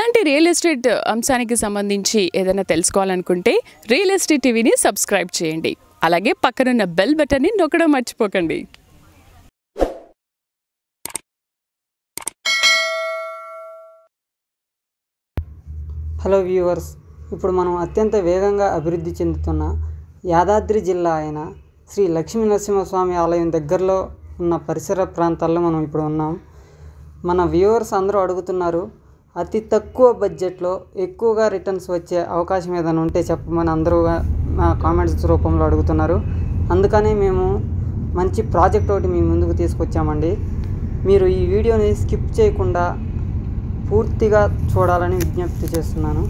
ఇలాంటి real estate అంశానికి సంబంధించి ఏదైనా తెలుసుకోవాలనుకుంటే రియల్ ఎస్టేట్ టీవీని సబ్స్క్రైబ్ చేయండి అలాగే పక్కనున్న బెల్ బటన్ని నొక్కడం మర్చిపోకండి హలో వ్యూవర్స్ ఇప్పుడు మనం అత్యంత వేగంగా అభివృద్ధి చెందుతున్న యాదాద్రి జిల్లా అయిన శ్రీ లక్ష్మీ నరసింహస్వామి ఆలయం దగ్గరలో ఉన్న పరిసర ప్రాంతాల్లో మనం ఇప్పుడు ఉన్నాం మన వ్యూవర్స్ అందరూ అడుగుతున్నారు అతి తక్కువ బడ్జెట్లో ఎక్కువగా రిటర్న్స్ వచ్చే అవకాశం ఏదైనా ఉంటే చెప్పమని అందరూ నా కామెంట్స్ రూపంలో అడుగుతున్నారు అందుకనే మేము మంచి ప్రాజెక్ట్ ఒకటి మీ ముందుకు తీసుకొచ్చామండి మీరు ఈ వీడియోని స్కిప్ చేయకుండా పూర్తిగా చూడాలని విజ్ఞప్తి చేస్తున్నాను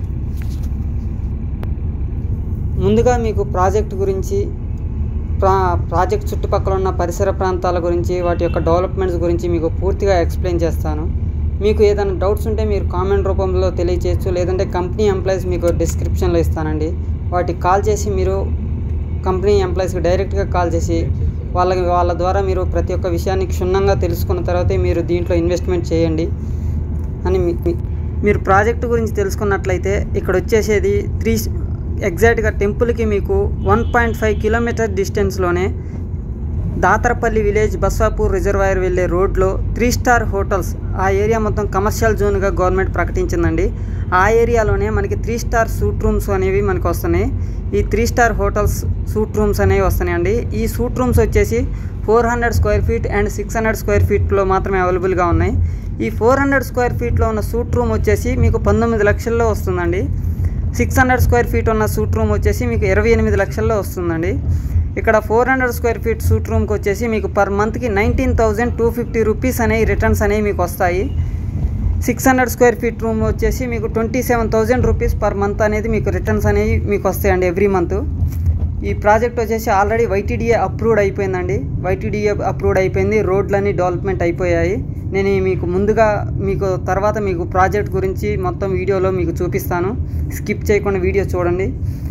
ముందుగా మీకు ప్రాజెక్ట్ గురించి ప్రా ప్రాజెక్ట్ చుట్టుపక్కల ఉన్న పరిసర ప్రాంతాల గురించి వాటి యొక్క డెవలప్మెంట్స్ గురించి మీకు పూర్తిగా ఎక్స్ప్లెయిన్ చేస్తాను మీకు ఏదైనా డౌట్స్ ఉంటే మీరు కామెంట్ రూపంలో తెలియచేయచ్చు లేదంటే కంపెనీ ఎంప్లాయీస్ మీకు డిస్క్రిప్షన్లో ఇస్తానండి వాటికి కాల్ చేసి మీరు కంపెనీ ఎంప్లాయీస్కి డైరెక్ట్గా కాల్ చేసి వాళ్ళకి వాళ్ళ ద్వారా మీరు ప్రతి ఒక్క విషయాన్ని క్షుణ్ణంగా తెలుసుకున్న తర్వాతే మీరు దీంట్లో ఇన్వెస్ట్మెంట్ చేయండి అని మీ- మీ- మీరు ప్రాజెక్టు గురించి తెలుసుకున్నట్లయితే ఇక్కడ వచ్చేసేది త్రీ ఎగ్జాక్ట్గా టెంపుల్కి మీకు వన్ పాయింట్ ఫైవ్ కిలోమీటర్ డిస్టెన్స్లోనే దాతరపల్లి విలేజ్ బస్వాపూర్ రిజర్వాయర్ వెళ్ళే రోడ్లో త్రీ స్టార్ హోటల్స్ ఆ ఏరియా మొత్తం కమర్షియల్ జోన్గా గవర్నమెంట్ ప్రకటించిందండి ఆ ఏరియాలోనే మనకి త్రీ స్టార్ సూట్ రూమ్స్ అనేవి మనకు వస్తున్నాయి ఈ three star hotels suite rooms అనేవి వస్తున్నాయండి ఈ సూట్ రూమ్స్ వచ్చేసి four hundred square feet and six hundred square ఫీట్లో మాత్రమే అవైలబుల్గా ఉన్నాయి ఈ ఫోర్ హండ్రెడ్ స్క్వేర్ ఫీట్లో ఉన్న సూట్ రూమ్ వచ్చేసి మీకు పంతొమ్మిది లక్షల్లో వస్తుందండి సిక్స్ హండ్రెడ్ స్క్వేర్ ఫీట్ ఉన్న సూట్ రూమ్ వచ్చేసి మీకు ఇరవై ఎనిమిది లక్షల్లో వస్తుందండి ఇక్కడ four hundred square feet suite రూమ్కి వచ్చేసి మీకు పర్ మంత్కి nineteen thousand two fifty rupees అనేవి రిటర్న్స్ అనేవి మీకు వస్తాయి six hundred square feet room వచ్చేసి మీకు twenty seven thousand rupees per month అనేది మీకు రిటర్న్స్ అనేవి మీకు వస్తాయండి ఎవ్రీ మంత్ ఈ ప్రాజెక్ట్ వచ్చేసి ఆల్రెడీ వైటీడీఏ అప్రూవ్డ్ అయిపోయిందండి వైటీడీఏ అప్రూవ్డ్ అయిపోయింది రోడ్లన్నీ డెవలప్మెంట్ అయిపోయాయి నేను మీకు ముందుగా మీకు తర్వాత మీకు ప్రాజెక్ట్ గురించి మొత్తం వీడియోలో మీకు చూపిస్తాను స్కిప్ చేయకుండా వీడియో చూడండి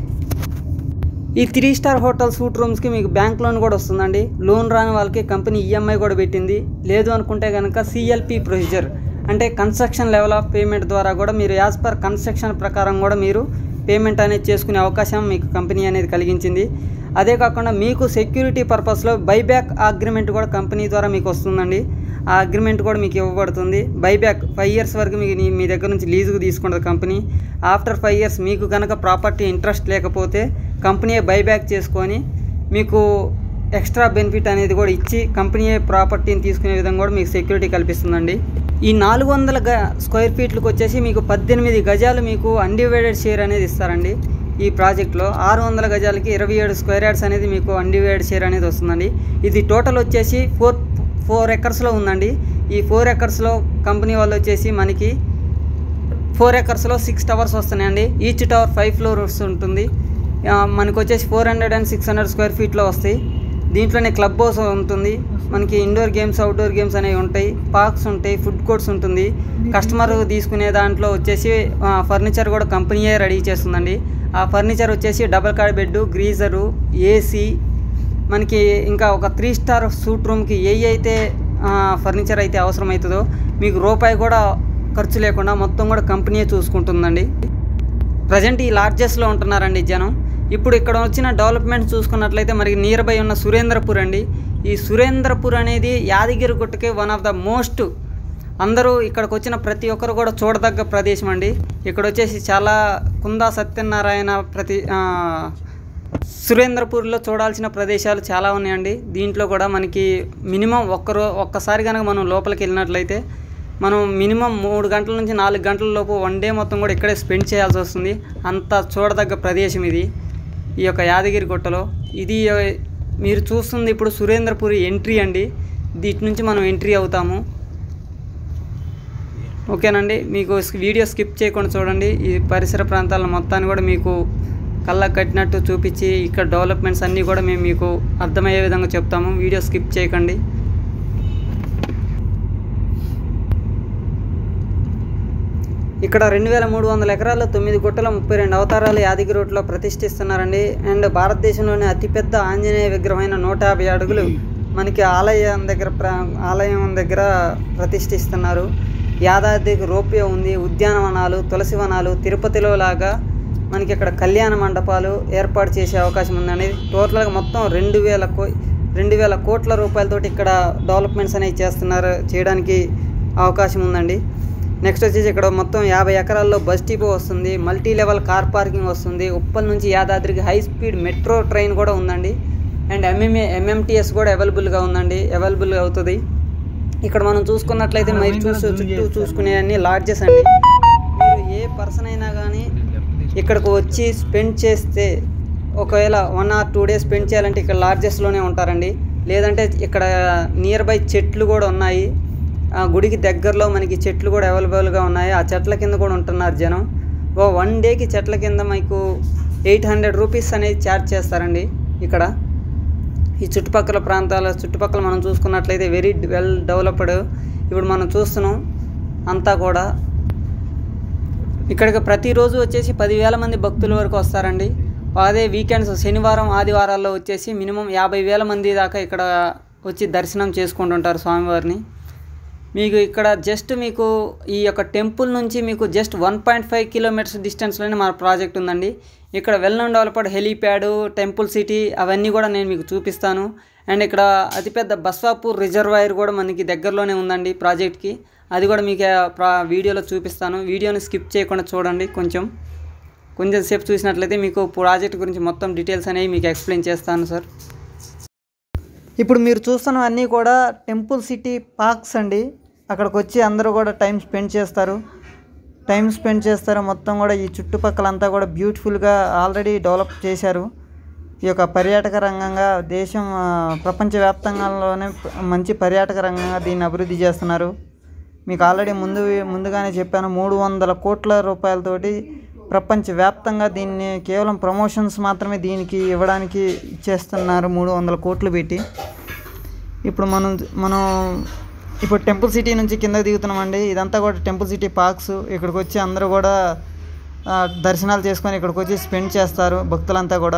ఈ త్రీ స్టార్ హోటల్ సూట్ రూమ్స్కి మీకు బ్యాంక్ లోన్ కూడా వస్తుందండి లోన్ రాని వాళ్ళకి కంపెనీ ఈఎంఐ కూడా పెట్టింది లేదు అనుకుంటే కనుక సిఎల్పి ప్రొసీజర్ అంటే కన్స్ట్రక్షన్ లెవెల్ ఆఫ్ పేమెంట్ ద్వారా కూడా మీరు యాజ్ పర్ కన్స్ట్రక్షన్ ప్రకారం కూడా మీరు పేమెంట్ అనేది చేసుకునే అవకాశం మీకు కంపెనీ అనేది కలిగించింది అదే కాకుండా మీకు సెక్యూరిటీ పర్పస్లో బైబ్యాక్ అగ్రిమెంట్ కూడా కంపెనీ ద్వారా మీకు వస్తుందండి ఆ అగ్రిమెంట్ కూడా మీకు ఇవ్వబడుతుంది బైబ్యాక్ ఫైవ్ ఇయర్స్ వరకు మీకు నీ- మీ దగ్గర నుంచి లీజుకు తీసుకుంటుంది కంపెనీ ఆఫ్టర్ ఫైవ్ ఇయర్స్ మీకు కనుక ప్రాపర్టీ ఇంట్రెస్ట్ లేకపోతే కంపెనీ బైబ్యాక్ చేసుకొని మీకు ఎక్స్ట్రా బెనిఫిట్ అనేది కూడా ఇచ్చి కంపెనీయే ప్రాపర్టీని తీసుకునే విధంగా కూడా మీకు సెక్యూరిటీ కల్పిస్తుందండి ఈ నాలుగు వందల గ స్క్వేర్ ఫీట్లకు వచ్చేసి మీకు పద్దెనిమిది గజాలు మీకు అన్డివైడెడ్ షేర్ అనేది ఇస్తారండి ఈ ప్రాజెక్ట్లో ఆరు వందల గజాలకి ఇరవై ఏడు స్క్వేర్ యార్డ్స్ అనేది మీకు అన్డివైడెడ్ షేర్ అనేది వస్తుందండి ఇది టోటల్ వచ్చేసి ఫోర్ ఫోర్ ఎకర్స్లో ఉందండి ఈ ఫోర్ ఎకర్స్లో కంపెనీ వాళ్ళు వచ్చేసి మనకి ఫోర్ ఎకర్స్లో సిక్స్ టవర్స్ వస్తున్నాయండి ఈచ్ టవర్ ఫైవ్ ఫ్లోర్స్ ఉంటుంది ఆ, మనకు వచ్చేసి four hundred and six hundred square ఫీట్లో వస్తాయి దీంట్లోనే క్లబ్ హౌస్ ఉంటుంది మనకి ఇండోర్ గేమ్స్ అవుట్డోర్ గేమ్స్ అనేవి ఉంటాయి పార్క్స్ ఉంటాయి ఫుడ్ కోర్ట్స్ ఉంటుంది కస్టమర్ తీసుకునే దాంట్లో వచ్చేసి ఫర్నిచర్ కూడా కంపెనీయే రెడీ చేస్తుందండి ఆ ఫర్నిచర్ వచ్చేసి double cot bed geyser AC మనకి ఇంకా ఒక త్రీ స్టార్ సూట్ రూమ్కి ఏ అయితే ఫర్నిచర్ అయితే అవసరం అవుతుందో మీకు రూపాయి కూడా ఖర్చు లేకుండా మొత్తం కూడా కంపెనీయే చూసుకుంటుందండి ప్రజెంట్ ఈ లార్జెస్ట్లో ఉంటున్నారండి జనం ఇప్పుడు ఇక్కడ వచ్చిన డెవలప్మెంట్ చూసుకున్నట్లయితే మనకి నియర్ బై ఉన్న సురేంద్రపూర్ అండి ఈ సురేంద్రపూర్ అనేది యాదగిరి గుట్టకి వన్ ఆఫ్ ద మోస్ట్ అందరూ ఇక్కడికి వచ్చిన ప్రతి ఒక్కరు కూడా చూడదగ్గ ప్రదేశం అండి ఇక్కడ వచ్చేసి చాలా కుందా సత్యనారాయణ ప్రతి ఆ, సురేంద్రపూర్లో చూడాల్సిన ప్రదేశాలు చాలా ఉన్నాయండి దీంట్లో కూడా మనకి మినిమం ఒక్కరో ఒక్కసారి కనుక మనం లోపలికి వెళ్ళినట్లయితే మనం మినిమం మూడు గంటల నుంచి నాలుగు గంటల లోపు వన్ డే మొత్తం కూడా ఇక్కడే స్పెండ్ చేయాల్సి వస్తుంది అంత చూడదగ్గ ప్రదేశం ఇది ఈ యొక్క యాదగిరి గుట్టలో ఇది ఆ, మీరు చూస్తుంది ఇప్పుడు సురేంద్రపురి ఎంట్రీ అండి దీటి నుంచి మనం ఎంట్రీ అవుతాము ఓకేనండి మీకు స్- వీడియో స్కిప్ చేయకుండా చూడండి ఈ పరిసర ప్రాంతాల మొత్తాన్ని కూడా మీకు కళ్ళకు కట్టినట్టు చూపించి ఇక్కడ డెవలప్మెంట్స్ అన్నీ కూడా మేము మీకు అర్థమయ్యే విధంగా చెప్తాము వీడియో స్కిప్ చేయకండి ఇక్కడ రెండు వేల మూడు వందల ఎకరాల్లో తొమ్మిది గుట్టల ముప్పై రెండు అవతారాలు యాదగిరి రోడ్లో ప్రతిష్ఠిస్తున్నారండి అండ్ భారతదేశంలోనే అతిపెద్ద ఆంజనేయ విగ్రహమైన నూట యాభై అడుగులు మనకి ఆలయం దగ్గర ప్ర ఆలయం దగ్గర ప్రతిష్ఠిస్తున్నారు యాదాద్రికి రోప్వే ఉంది ఉద్యానవనాలు తులసి వనాలు తిరుపతిలో లాగా మనకి ఇక్కడ కళ్యాణ మండపాలు ఏర్పాటు చేసే అవకాశం ఉందండి టోటల్గా మొత్తం రెండు వేల కో రెండు వేల కోట్ల రూపాయలతోటి ఇక్కడ డెవలప్మెంట్స్ అనేవి చేస్తున్నారు చేయడానికి అవకాశం ఉందండి నెక్స్ట్ వచ్చేసి ఇక్కడ మొత్తం యాభై ఎకరాల్లో బస్ డిపో వస్తుంది మల్టీ లెవెల్ కార్ పార్కింగ్ వస్తుంది ఉప్పల్ నుంచి యాదాద్రికి హై స్పీడ్ మెట్రో ట్రైన్ కూడా ఉందండి అండ్ ఎంఎంఏ ఎంఎంటీఎస్ కూడా అవైలబుల్గా ఉందండి అవైలబుల్ అవుతుంది ఇక్కడ మనం చూసుకున్నట్లయితే మీరు చూసు చుట్టూ చూసుకునే అన్ని లాడ్జెస్ అండి మీరు ఏ పర్సన్ అయినా కానీ ఇక్కడికి వచ్చి స్పెండ్ చేస్తే ఒకవేళ one or two days spend చేయాలంటే ఇక్కడ లాడ్జెస్లోనే ఉంటారండి లేదంటే ఇక్కడ నియర్ బై చెట్లు కూడా ఉన్నాయి ఆ గుడికి దగ్గరలో మనకి చెట్లు కూడా అవైలబుల్గా ఉన్నాయి ఆ చెట్ల కింద కూడా ఉంటున్నారు జనం ఓ వన్ డేకి చెట్ల కింద మీకు ఎయిట్ హండ్రెడ్ రూపీస్ అనేది ఛార్జ్ చేస్తారండి ఇక్కడ ఈ చుట్టుపక్కల ప్రాంతాల చుట్టుపక్కల మనం చూసుకున్నట్లయితే వెరీ వెల్ డెవలప్డ్ ఇప్పుడు మనం చూస్తున్నాం అంతా కూడా ఇక్కడికి ప్రతిరోజు వచ్చేసి పదివేల మంది భక్తుల వరకు వస్తారండి అదే వీకెండ్స్ శనివారం ఆదివారాల్లో వచ్చేసి మినిమం యాభై వేల మంది దాకా ఇక్కడ వచ్చి దర్శనం చేసుకుంటుంటారు స్వామివారిని మీకు ఇక్కడ జస్ట్ మీకు ఈ యొక్క టెంపుల్ నుంచి మీకు just one point five kilometres డిస్టెన్స్లోనే మన ప్రాజెక్ట్ ఉందండి ఇక్కడ well known developed helipad temple city అవన్నీ కూడా నేను మీకు చూపిస్తాను అండ్ ఇక్కడ అతిపెద్ద బస్వాపూర్ రిజర్వాయర్ కూడా మనకి దగ్గరలోనే ఉందండి ప్రాజెక్ట్కి అది కూడా మీకు ఆ ప్రా వీడియోలో చూపిస్తాను వీడియోని స్కిప్ చేయకుండా చూడండి కొంచెం కొంచెం సేపు చూసినట్లయితే మీకు ప్రాజెక్ట్ గురించి మొత్తం డీటెయిల్స్ అనేవి మీకు ఎక్స్ప్లెయిన్ చేస్తాను సార్ ఇప్పుడు మీరు చూస్తున్నవన్నీ కూడా టెంపుల్ సిటీ పార్క్స్ అండి అక్కడికి వచ్చి అందరూ కూడా టైం స్పెండ్ చేస్తారు టైం స్పెండ్ చేస్తారు మొత్తం కూడా ఈ చుట్టుపక్కలంతా కూడా బ్యూటిఫుల్గా ఆల్రెడీ డెవలప్ చేశారు ఈ యొక్క పర్యాటక రంగంగా దేశం ఆ, ప్రపంచవ్యాప్తంగాలోనే మంచి పర్యాటక రంగంగా దీన్ని అభివృద్ధి చేస్తున్నారు మీకు ఆల్రెడీ ముందు ముందుగానే చెప్పాను మూడు వందల కోట్ల రూపాయలతోటి ప్రపంచవ్యాప్తంగా దీన్ని కేవలం ప్రమోషన్స్ మాత్రమే దీనికి ఇవ్వడానికి ఇచ్చేస్తున్నారు మూడు వందల కోట్లు పెట్టి ఇప్పుడు మనం మనం ఇప్పుడు టెంపుల్ సిటీ నుంచి కింద దిగుతున్నామండి ఇదంతా కూడా టెంపుల్ సిటీ పార్క్స్ ఇక్కడికి వచ్చి అందరూ కూడా ఆ, దర్శనాలు చేసుకొని ఇక్కడికి వచ్చి స్పెండ్ చేస్తారు భక్తులంతా కూడా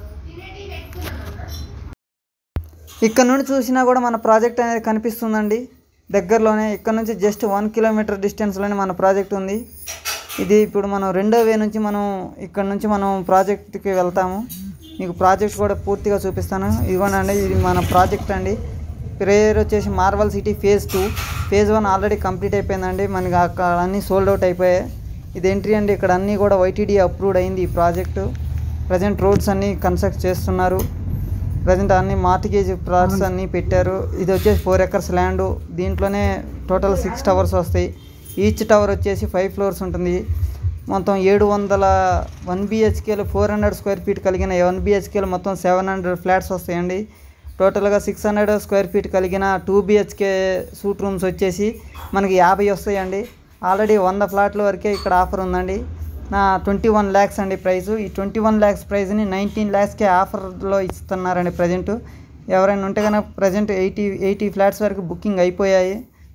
ఇక్కడ నుండి చూసినా కూడా మన ప్రాజెక్ట్ అనేది కనిపిస్తుందండి దగ్గరలోనే ఇక్కడ నుంచి జస్ట్ వన్ కిలోమీటర్ డిస్టెన్స్లోనే మన ప్రాజెక్ట్ ఉంది ఇది ఇప్పుడు మనం రెండో వే నుంచి మనం ఇక్కడ నుంచి మనం ప్రాజెక్ట్కి వెళ్తాము మీకు ప్రాజెక్ట్ కూడా పూర్తిగా చూపిస్తాను ఇదిగోనండి ఇది మన ప్రాజెక్ట్ అండి పేరు వచ్చేసి marvel city phase two phase one already complete అయిపోయిందండి మనకి అక్కడ అన్నీ సోల్డ్ అవుట్ అయిపోయాయి ఇది ఎంట్రీ అండి ఇక్కడ అన్నీ కూడా వైటీడీ అప్రూవ్డ్ అయింది ఈ ప్రాజెక్టు ప్రజెంట్ రోడ్స్ అన్నీ కన్స్ట్రక్ట్ చేస్తున్నారు ప్రజెంట్ అన్ని మార్టిగేజ్ ప్లాట్స్ అన్నీ పెట్టారు ఇది వచ్చేసి ఫోర్ ఎకర్స్ ల్యాండ్ దీంట్లోనే టోటల్ సిక్స్ టవర్స్ వస్తాయి ఈచ్ టవర్ వచ్చేసి ఫైవ్ ఫ్లోర్స్ ఉంటుంది మొత్తం ఏడు వందల వన్ బిహెచ్కేలు ఫోర్ హండ్రెడ్ స్క్వేర్ ఫీట్ కలిగిన వన్ బిహెచ్కేలు మొత్తం సెవెన్ హండ్రెడ్ ఫ్లాట్స్ వస్తాయండి టోటల్గా సిక్స్ హండ్రెడ్ స్క్వేర్ ఫీట్ కలిగిన టూ బిహెచ్కే సూట్ రూమ్స్ వచ్చేసి మనకి యాభై వస్తాయండి ఆల్రెడీ వంద ఫ్లాట్ల వరకే ఇక్కడ ఆఫర్ ఉందండి నా ట్వంటీ వన్ ల్యాక్స్ అండి ప్రైస్ ఈ ట్వంటీ వన్ ల్యాక్స్ ప్రైస్ని నైన్టీన్ ల్యాక్స్కే ఆఫర్లో ఇస్తున్నారండి ప్రజెంట్ ఎవరైనా ఉంటే కనుక ప్రజెంట్ ఎయిటీ ఎయిటీ ఫ్లాట్స్ వరకు బుకింగ్ అయిపోయాయి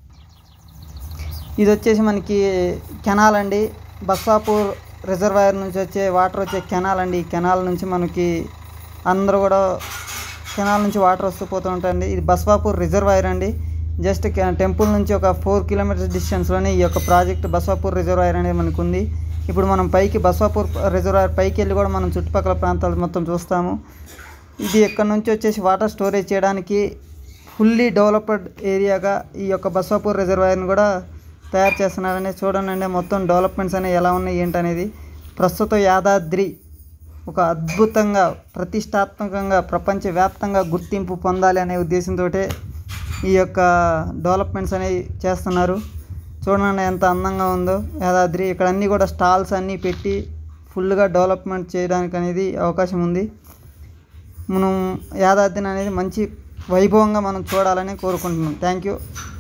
ఇది వచ్చేసి మనకి కెనాల్ అండి బస్సాపూర్ రిజర్వాయర్ నుంచి వచ్చే వాటర్ వచ్చే కెనాల్ అండి ఈ కెనాల్ నుంచి మనకి అందరూ కూడా కెనాల్ నుంచి వాటర్ వస్తూ పోతూ ఉంటాయండి ఇది బస్వాపూర్ రిజర్వాయర్ అండి జస్ట్ టెంపుల్ నుంచి ఒక ఫోర్ కిలోమీటర్స్ డిస్టెన్స్లోనే ఈ యొక్క ప్రాజెక్ట్ బస్వాపూర్ రిజర్వాయర్ అనేది మనకు ఉంది ఇప్పుడు మనం పైకి బస్వాపూర్ రిజర్వాయర్ పైకి వెళ్ళి కూడా మనం చుట్టుపక్కల ప్రాంతాలు మొత్తం చూస్తాము ఇది ఇక్కడ నుంచి వచ్చేసి వాటర్ స్టోరేజ్ చేయడానికి ఫుల్లీ డెవలప్డ్ ఏరియాగా ఈ యొక్క బస్వాపూర్ రిజర్వాయర్ని కూడా తయారు చేస్తున్నారని చూడండి మొత్తం డెవలప్మెంట్స్ అనేవి ఎలా ఉన్నాయి ఏంటనేది ప్రస్తుత యాదాద్రి ఒక అద్భుతంగా ప్రతిష్టాత్మకంగా ప్రపంచవ్యాప్తంగా గుర్తింపు పొందాలి అనే ఉద్దేశంతో ఈ యొక్క డెవలప్మెంట్స్ అనేవి చేస్తున్నారు చూడండి ఎంత అందంగా ఉందో యాదాద్రి ఇక్కడ అన్నీ కూడా స్టాల్స్ అన్నీ పెట్టి ఫుల్గా డెవలప్మెంట్ చేయడానికి అనేది అవకాశం ఉంది మనం యాదాద్రిని అనేది మంచి వైభవంగా మనం చూడాలని కోరుకుంటున్నాం థ్యాంక్ యూ